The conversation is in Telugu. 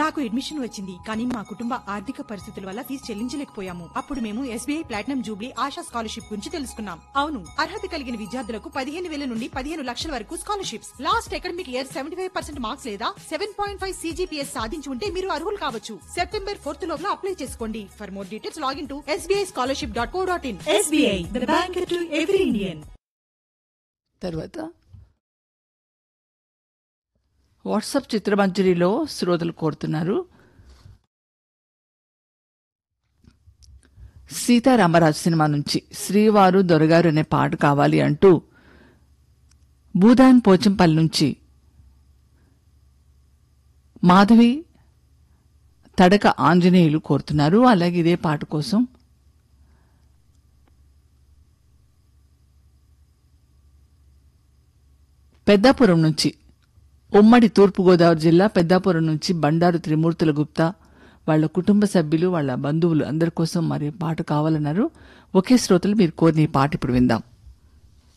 నాకు అడ్మిషన్ వచ్చింది కానీ మా కుటుంబ ఆర్థిక పరిస్థితుల వల్ల ఫీజు చెల్లించలేకపోయాము అప్పుడు మేము SBI platinum jubilee Asha scholarship గురించి తెలుసుకున్నాం అవును అర్హత కలిగిన విద్యార్థులకు పదిహేను వేల నుండి పదిహేను లక్షల వరకు scholarships last academic year seventy five percent marks లేదా సెవెన్ పాయింట్ ఫైవ్ సీజీపీఎస్ సాధించి ఉంటే మీరు అర్హులు కావచ్చు సెప్టెంబర్ ఫోర్త్ లోపల అప్లై చేసుకోండి for more details login to SBI scholarship dot co dot in SBI the bank to every Indian తర్వాత వాట్సాప్ చిత్రమంజరిలో శ్రోతలు కోరుతున్నారు సీతారామరాజు సినిమా నుంచి శ్రీవారు దొరగారు అనే పాట కావాలి అంటూ భూదాన్ పోచంపల్లి నుంచి మాధవి తడక ఆంజనేయులు కోరుతున్నారు అలాగే ఇదే పాట కోసం పెద్దాపురం నుంచి ఉమ్మడి తూర్పుగోదావరి జిల్లా పెద్దాపురం నుంచి బండారు త్రిమూర్తుల గుప్తా వాళ్ళ కుటుంబ సభ్యులు వాళ్ళ బంధువులు అందరి కోసం మరి పాట కావాలన్నారు ఒకే శ్రోతలు మీరు కోరిన ఈ పాట ఇప్పుడు విందాం